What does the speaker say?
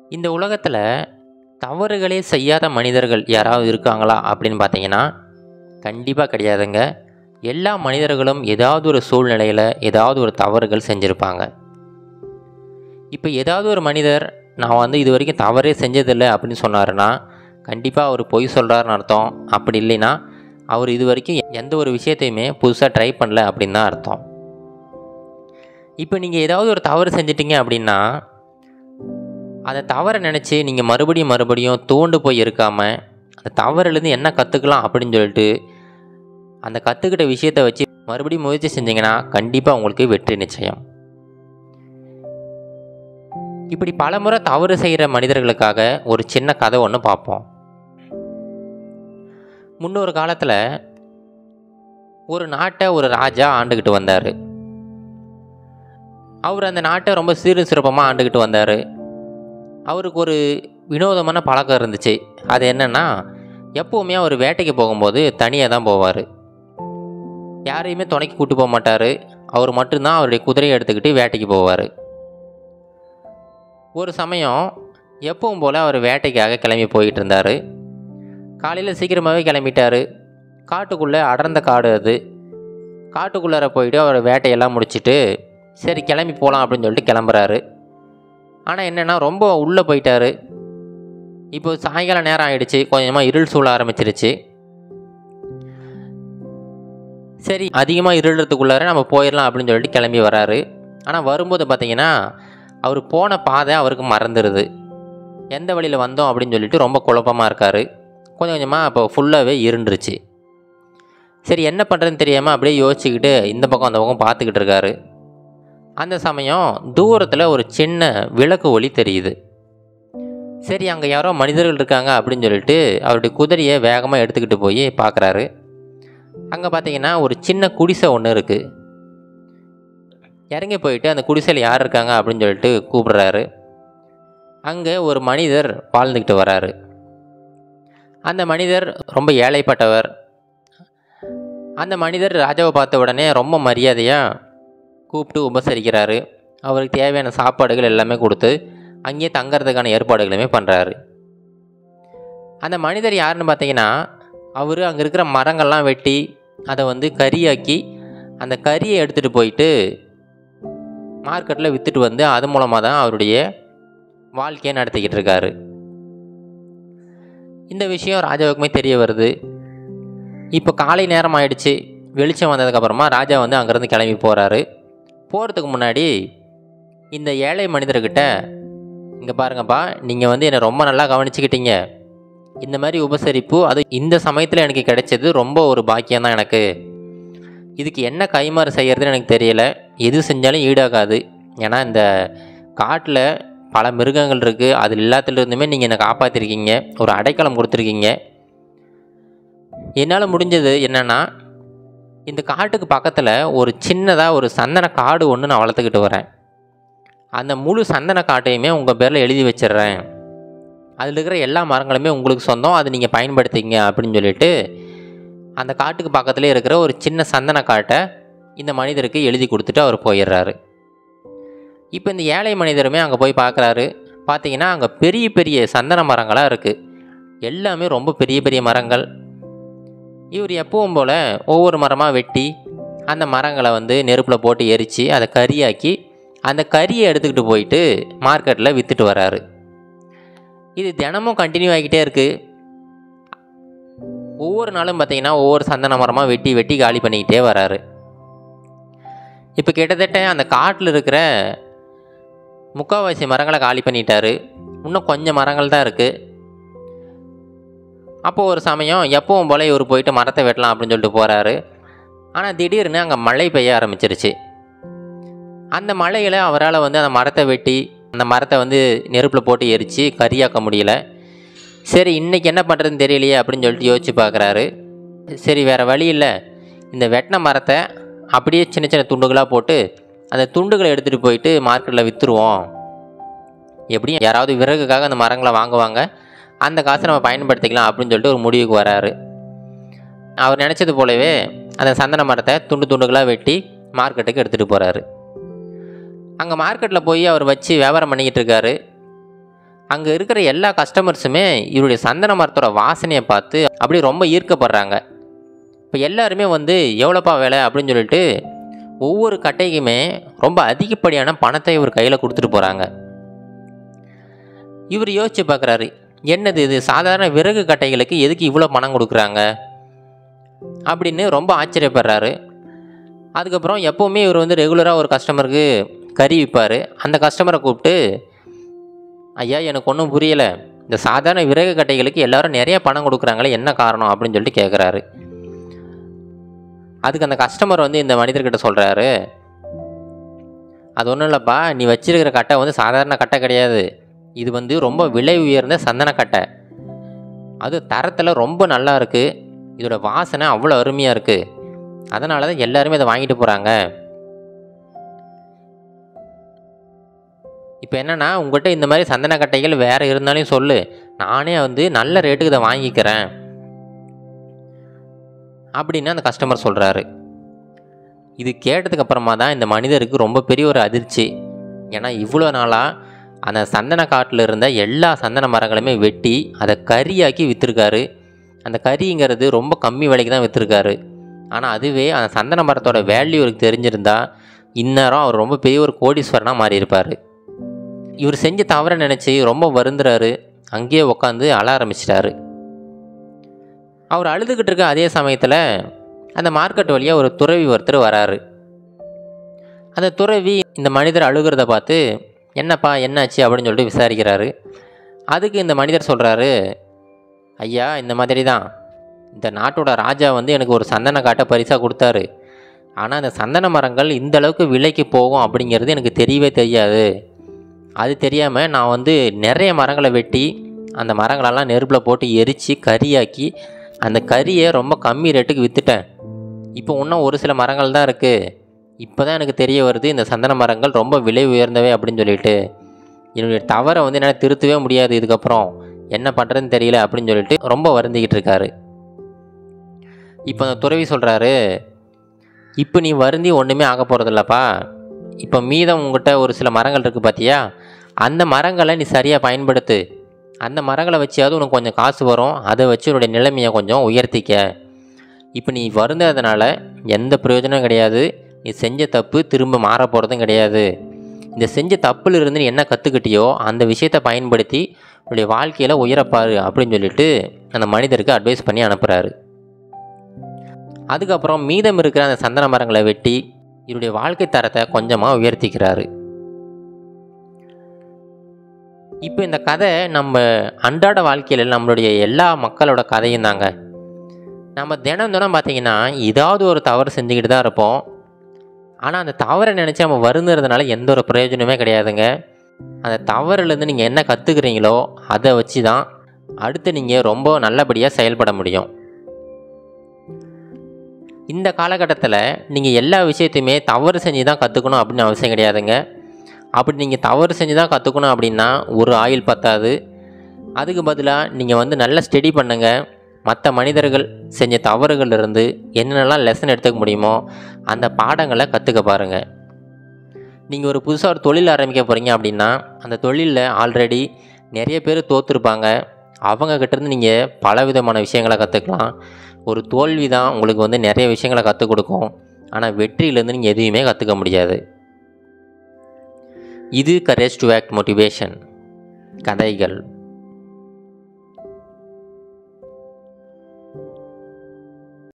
இந்த உலகத்தில் தவறுகளே செய்யாத மனிதர்கள் யாராவது இருக்காங்களா அப்படின்னு பார்த்தீங்கன்னா கண்டிப்பாக கிடையாதுங்க எல்லா மனிதர்களும் ஏதாவது ஒரு சூழ்நிலையில் ஏதாவது ஒரு தவறுகள் செஞ்சுருப்பாங்க இப்போ ஏதாவது ஒரு மனிதர் நான் வந்து இது வரைக்கும் தவறே செஞ்சதில்லை அப்படின்னு சொன்னாருன்னா கண்டிப்பாக அவர் பொய் சொல்கிறாருன்னு அர்த்தம் அப்படி இல்லைன்னா அவர் இது வரைக்கும் எந்த ஒரு விஷயத்தையுமே புதுசாக ட்ரை பண்ணல அப்படின்னு தான் அர்த்தம் இப்போ நீங்கள் ஏதாவது ஒரு தவறு செஞ்சிட்டீங்க அப்படின்னா அந்த தவறை நினச்சி நீங்கள் மறுபடியும் மறுபடியும் தூண்டு போய் இருக்காமல் அந்த தவறுலேருந்து என்ன கற்றுக்கலாம் அப்படின்னு சொல்லிட்டு அந்த கற்றுக்கிட்ட விஷயத்தை வச்சு மறுபடியும் முயற்சி செஞ்சீங்கன்னா கண்டிப்பாக உங்களுக்கு வெற்றி நிச்சயம் இப்படி பலமுறை தவறு செய்கிற மனிதர்களுக்காக ஒரு சின்ன கதை ஒன்று பார்ப்போம் முன்னொரு காலத்தில் ஒரு நாட்டை ஒரு ராஜா ஆண்டுக்கிட்டு வந்தார் அவர் அந்த நாட்டை ரொம்ப சீரும் சிறப்பமாக ஆண்டுக்கிட்டு வந்தார் அவருக்கு ஒரு வினோதமான பழக்கம் இருந்துச்சு அது என்னென்னா எப்போவுமே அவர் வேட்டைக்கு போகும்போது தனியாக தான் போவார் யாரையுமே துணைக்கு கூட்டு போக மாட்டார் அவர் மட்டும்தான் அவருடைய குதிரையை எடுத்துக்கிட்டு வேட்டைக்கு போவார் ஒரு சமயம் எப்பவும் போல் அவர் வேட்டைக்காக கிளம்பி போயிட்டு இருந்தார் காலையில் சீக்கிரமாகவே கிளம்பிட்டார் காட்டுக்குள்ளே அடர்ந்த காடு அது காட்டுக்குள்ளார போயிட்டு அவர் வேட்டையெல்லாம் முடிச்சுட்டு சரி கிளம்பி போகலாம் அப்படின்னு சொல்லிட்டு கிளம்புறாரு ஆனால் என்னென்னா ரொம்ப உள்ளே போயிட்டாரு இப்போ சாயங்காலம் நேரம் ஆயிடுச்சு கொஞ்சமாக இருள் சூழ ஆரம்பிச்சிருச்சு சரி அதிகமாக இருளுறதுக்குள்ளார நம்ம போயிடலாம் அப்படின்னு சொல்லிட்டு கிளம்பி வராரு ஆனால் வரும்போது பார்த்தீங்கன்னா அவர் போன பாதை அவருக்கு மறந்துடுது எந்த வழியில் வந்தோம் அப்படின்னு சொல்லிட்டு ரொம்ப குழப்பமாக இருக்கார் கொஞ்சம் கொஞ்சமாக அப்போ ஃபுல்லாகவே இருண்டுருச்சு சரி என்ன பண்ணுறதுன்னு தெரியாமல் அப்படியே யோசிச்சுக்கிட்டு இந்த பக்கம் அந்த பக்கம் பார்த்துக்கிட்டு இருக்காரு அந்த சமயம் தூரத்தில் ஒரு சின்ன விளக்கு ஒளி தெரியுது சரி அங்கே யாரோ மனிதர்கள் இருக்காங்க அப்படின்னு சொல்லிட்டு அவருடைய குதிரையை வேகமாக எடுத்துக்கிட்டு போய் பார்க்குறாரு அங்கே பார்த்தீங்கன்னா ஒரு சின்ன குடிசை ஒன்று இருக்குது இறங்கி போயிட்டு அந்த குடிசையில் யார் இருக்காங்க அப்படின்னு சொல்லிட்டு கூப்பிடுறாரு அங்கே ஒரு மனிதர் வாழ்ந்துக்கிட்டு வராரு அந்த மனிதர் ரொம்ப ஏழைப்பட்டவர் அந்த மனிதர் ராஜாவை பார்த்த உடனே ரொம்ப மரியாதையாக கூப்பிட்டு உபசரிக்கிறாரு அவருக்கு தேவையான சாப்பாடுகள் எல்லாமே கொடுத்து அங்கேயே தங்கறதுக்கான ஏற்பாடுகளுமே பண்ணுறாரு அந்த மனிதர் யாருன்னு பார்த்தீங்கன்னா அவர் அங்கே இருக்கிற மரங்கள்லாம் வெட்டி அதை வந்து கறியாக்கி அந்த கறியை எடுத்துகிட்டு போயிட்டு மார்க்கெட்டில் விற்றுட்டு வந்து அது மூலமாக தான் அவருடைய வாழ்க்கையை நடத்திக்கிட்டு இருக்காரு இந்த விஷயம் ராஜாவுக்குமே தெரிய வருது இப்போ காலை நேரம் ஆயிடுச்சு வெளிச்சம் வந்ததுக்கப்புறமா ராஜா வந்து அங்கேருந்து கிளம்பி போகிறாரு போகிறதுக்கு முன்னாடி இந்த ஏழை மனிதர்கிட்ட இங்கே பாருங்கப்பா நீங்கள் வந்து என்னை ரொம்ப நல்லா கவனிச்சுக்கிட்டீங்க இந்த மாதிரி உபசரிப்பு அது இந்த சமயத்தில் எனக்கு கிடைச்சது ரொம்ப ஒரு பாக்கியம் தான் எனக்கு இதுக்கு என்ன கைமாறு செய்கிறதுன்னு எனக்கு தெரியல எது செஞ்சாலும் ஈடாகாது ஏன்னா இந்த காட்டில் பல மிருகங்கள் இருக்குது அது எல்லாத்துலேருந்துமே நீங்கள் என்னை காப்பாற்றிருக்கீங்க ஒரு அடைக்கலம் கொடுத்துருக்கீங்க என்னால் முடிஞ்சது என்னென்னா இந்த காட்டுக்கு பக்கத்தில் ஒரு சின்னதாக ஒரு சந்தன காடு ஒன்று நான் வளர்த்துக்கிட்டு வரேன் அந்த முழு சந்தன காட்டையுமே உங்கள் பேரில் எழுதி வச்சிடுறேன் அதில் இருக்கிற எல்லா மரங்களுமே உங்களுக்கு சொந்தம் அது நீங்கள் பயன்படுத்திங்க அப்படின்னு சொல்லிட்டு அந்த காட்டுக்கு பக்கத்துலேயே இருக்கிற ஒரு சின்ன சந்தன காட்டை இந்த மனிதருக்கு எழுதி கொடுத்துட்டு அவர் போயிடுறாரு இப்போ இந்த ஏழை மனிதருமே அங்கே போய் பார்க்குறாரு பார்த்தீங்கன்னா அங்கே பெரிய பெரிய சந்தன மரங்களாக இருக்குது எல்லாமே ரொம்ப பெரிய பெரிய மரங்கள் இவர் எப்பவும் போல் ஒவ்வொரு மரமாக வெட்டி அந்த மரங்களை வந்து நெருப்பில் போட்டு எரித்து அதை கறியாக்கி அந்த கறியை எடுத்துக்கிட்டு போயிட்டு மார்க்கெட்டில் விற்றுட்டு வராரு இது தினமும் கண்டினியூ ஆகிக்கிட்டே இருக்குது ஒவ்வொரு நாளும் பார்த்தீங்கன்னா ஒவ்வொரு சந்தன மரமாக வெட்டி வெட்டி காலி பண்ணிக்கிட்டே வராரு இப்போ கிட்டத்தட்ட அந்த காட்டில் இருக்கிற முக்கால்வாசி மரங்களை காலி பண்ணிட்டாரு இன்னும் கொஞ்சம் மரங்கள் தான் இருக்குது அப்போது ஒரு சமயம் எப்பவும் போல் இவர் போயிட்டு மரத்தை வெட்டலாம் அப்படின்னு சொல்லிட்டு போகிறாரு ஆனால் திடீர்னு அங்கே மழை பெய்ய ஆரம்பிச்சிருச்சு அந்த மழையில் அவரால் வந்து அந்த மரத்தை வெட்டி அந்த மரத்தை வந்து நெருப்பில் போட்டு எரித்து கரியாக்க முடியல சரி இன்றைக்கி என்ன பண்ணுறதுன்னு தெரியலையே அப்படின்னு சொல்லிட்டு யோசிச்சு பார்க்குறாரு சரி வேறு வழி இல்லை இந்த வெட்டின மரத்தை அப்படியே சின்ன சின்ன துண்டுகளாக போட்டு அந்த துண்டுகளை எடுத்துகிட்டு போயிட்டு மார்க்கெட்டில் விற்றுருவோம் எப்படியும் யாராவது விறகுக்காக அந்த மரங்களை வாங்குவாங்க அந்த காசை நம்ம பயன்படுத்திக்கலாம் அப்படின்னு சொல்லிட்டு ஒரு முடிவுக்கு வராரு அவர் நினச்சது போலவே அந்த சந்தன மரத்தை துண்டு துண்டுகளாக வெட்டி மார்க்கெட்டுக்கு எடுத்துகிட்டு போகிறாரு அங்கே மார்க்கெட்டில் போய் அவர் வச்சு வியாபாரம் பண்ணிக்கிட்டு இருக்காரு அங்கே இருக்கிற எல்லா கஸ்டமர்ஸுமே இவருடைய சந்தன மரத்தோட வாசனையை பார்த்து அப்படியே ரொம்ப ஈர்க்கப்படுறாங்க இப்போ எல்லாருமே வந்து எவ்வளோப்பா வேலை அப்படின்னு சொல்லிட்டு ஒவ்வொரு கட்டைக்குமே ரொம்ப அதிகப்படியான பணத்தை இவர் கையில் கொடுத்துட்டு போகிறாங்க இவர் யோசிச்சு பார்க்குறாரு என்னது இது சாதாரண விறகு கட்டைகளுக்கு எதுக்கு இவ்வளோ பணம் கொடுக்குறாங்க அப்படின்னு ரொம்ப ஆச்சரியப்படுறாரு அதுக்கப்புறம் எப்போவுமே இவர் வந்து ரெகுலராக ஒரு கஸ்டமருக்கு கறி விற்பார் அந்த கஸ்டமரை கூப்பிட்டு ஐயா எனக்கு ஒன்றும் புரியலை இந்த சாதாரண விறகு கட்டைகளுக்கு எல்லாரும் நிறைய பணம் கொடுக்குறாங்களே என்ன காரணம் அப்படின்னு சொல்லிட்டு கேட்குறாரு அதுக்கு அந்த கஸ்டமர் வந்து இந்த மனிதர்கிட்ட சொல்கிறாரு அது ஒன்றும் இல்லைப்பா நீ வச்சிருக்கிற கட்டை வந்து சாதாரண கட்டை கிடையாது இது வந்து ரொம்ப விலை உயர்ந்த சந்தன கட்டை அது தரத்தில் ரொம்ப நல்லா இருக்குது இதோட வாசனை அவ்வளோ அருமையாக இருக்குது அதனால தான் எல்லாருமே அதை வாங்கிட்டு போகிறாங்க இப்போ என்னென்னா உங்கள்கிட்ட இந்த மாதிரி சந்தன கட்டைகள் வேறு இருந்தாலும் சொல்லு நானே வந்து நல்ல ரேட்டுக்கு இதை வாங்கிக்கிறேன் அப்படின்னு அந்த கஸ்டமர் சொல்கிறாரு இது கேட்டதுக்கு அப்புறமா தான் இந்த மனிதருக்கு ரொம்ப பெரிய ஒரு அதிர்ச்சி ஏன்னா இவ்வளோ நாளாக அந்த சந்தன காட்டில் இருந்த எல்லா சந்தன மரங்களுமே வெட்டி அதை கறியாக்கி விற்றுருக்காரு அந்த கறிங்கிறது ரொம்ப கம்மி விலைக்கு தான் விற்றுருக்காரு ஆனால் அதுவே அந்த சந்தன மரத்தோட வேல்யூ அவருக்கு தெரிஞ்சிருந்தா இந்நேரம் அவர் ரொம்ப பெரிய ஒரு கோடீஸ்வரனாக மாறியிருப்பார் இவர் செஞ்ச தவறை நினச்சி ரொம்ப வருந்துறாரு அங்கேயே உட்காந்து அழ ஆரம்பிச்சிட்டாரு அவர் அழுதுகிட்டு இருக்க அதே சமயத்தில் அந்த மார்க்கெட் வழியாக ஒரு துறவி ஒருத்தர் வராரு அந்த துறவி இந்த மனிதர் அழுகிறத பார்த்து என்னப்பா என்னாச்சு அப்படின்னு சொல்லிட்டு விசாரிக்கிறாரு அதுக்கு இந்த மனிதர் சொல்கிறாரு ஐயா இந்த மாதிரி தான் இந்த நாட்டோட ராஜா வந்து எனக்கு ஒரு சந்தன காட்டை பரிசாக கொடுத்தாரு ஆனால் அந்த சந்தன மரங்கள் இந்த அளவுக்கு விலைக்கு போகும் அப்படிங்கிறது எனக்கு தெரியவே தெரியாது அது தெரியாமல் நான் வந்து நிறைய மரங்களை வெட்டி அந்த மரங்களெல்லாம் நெருப்பில் போட்டு எரித்து கறியாக்கி அந்த கறியை ரொம்ப கம்மி ரேட்டுக்கு விற்றுட்டேன் இப்போ இன்னும் ஒரு சில மரங்கள் தான் இருக்குது இப்போ தான் எனக்கு தெரிய வருது இந்த சந்தன மரங்கள் ரொம்ப விலை உயர்ந்தவை அப்படின்னு சொல்லிட்டு என்னுடைய தவறை வந்து என்னால் திருத்தவே முடியாது இதுக்கப்புறம் என்ன பண்ணுறதுன்னு தெரியல அப்படின்னு சொல்லிட்டு ரொம்ப வருந்திக்கிட்டு இருக்காரு இப்போ அந்த துறவி சொல்கிறாரு இப்போ நீ வருந்தி ஒன்றுமே ஆக போகிறதில்லப்பா இப்போ மீதம் உங்ககிட்ட ஒரு சில மரங்கள் இருக்குது பார்த்தியா அந்த மரங்களை நீ சரியாக பயன்படுத்து அந்த மரங்களை வச்சியாவது உனக்கு கொஞ்சம் காசு வரும் அதை வச்சு உன்னுடைய நிலைமையை கொஞ்சம் உயர்த்திக்க இப்போ நீ வருந்ததுனால எந்த பிரயோஜனம் கிடையாது நீ செஞ்ச தப்பு திரும்ப மாற போகிறதும் கிடையாது இந்த செஞ்ச தப்புலேருந்து நீ என்ன கற்றுக்கிட்டியோ அந்த விஷயத்தை பயன்படுத்தி உன்னுடைய வாழ்க்கையில் உயரப்பாரு அப்படின்னு சொல்லிட்டு அந்த மனிதருக்கு அட்வைஸ் பண்ணி அனுப்புகிறாரு அதுக்கப்புறம் மீதம் இருக்கிற அந்த சந்தன மரங்களை வெட்டி இவருடைய வாழ்க்கை தரத்தை கொஞ்சமாக உயர்த்திக்கிறாரு இப்போ இந்த கதை நம்ம அன்றாட வாழ்க்கையில் நம்மளுடைய எல்லா மக்களோட கதையும் தாங்க நம்ம தினம் தினம் பார்த்தீங்கன்னா ஏதாவது ஒரு தவறு செஞ்சுக்கிட்டு தான் இருப்போம் ஆனால் அந்த தவறை நினச்சி நம்ம வருந்துறதுனால எந்த ஒரு பிரயோஜனமே கிடையாதுங்க அந்த தவறுலேருந்து நீங்கள் என்ன கற்றுக்குறீங்களோ அதை வச்சு தான் அடுத்து நீங்கள் ரொம்ப நல்லபடியாக செயல்பட முடியும் இந்த காலகட்டத்தில் நீங்கள் எல்லா விஷயத்தையுமே தவறு செஞ்சு தான் கற்றுக்கணும் அப்படின்னு அவசியம் கிடையாதுங்க அப்படி நீங்கள் தவறு செஞ்சு தான் கற்றுக்கணும் அப்படின்னா ஒரு ஆயில் பத்தாது அதுக்கு பதிலாக நீங்கள் வந்து நல்லா ஸ்டடி பண்ணுங்கள் மற்ற மனிதர்கள் செஞ்ச தவறுகள் இருந்து என்னென்னலாம் லெசன் எடுத்துக்க முடியுமோ அந்த பாடங்களை கற்றுக்க பாருங்கள் நீங்கள் ஒரு புதுசாக ஒரு தொழில் ஆரம்பிக்க போகிறீங்க அப்படின்னா அந்த தொழிலில் ஆல்ரெடி நிறைய பேர் தோற்றுருப்பாங்க அவங்கக்கிட்டேருந்து நீங்கள் பல விதமான விஷயங்களை கற்றுக்கலாம் ஒரு தோல்வி தான் உங்களுக்கு வந்து நிறைய விஷயங்களை கற்றுக் கொடுக்கும் ஆனால் வெற்றியிலேருந்து நீங்கள் எதையுமே கற்றுக்க முடியாது இது கரேஜ் டு ஆக்ட் மோட்டிவேஷன் கதைகள்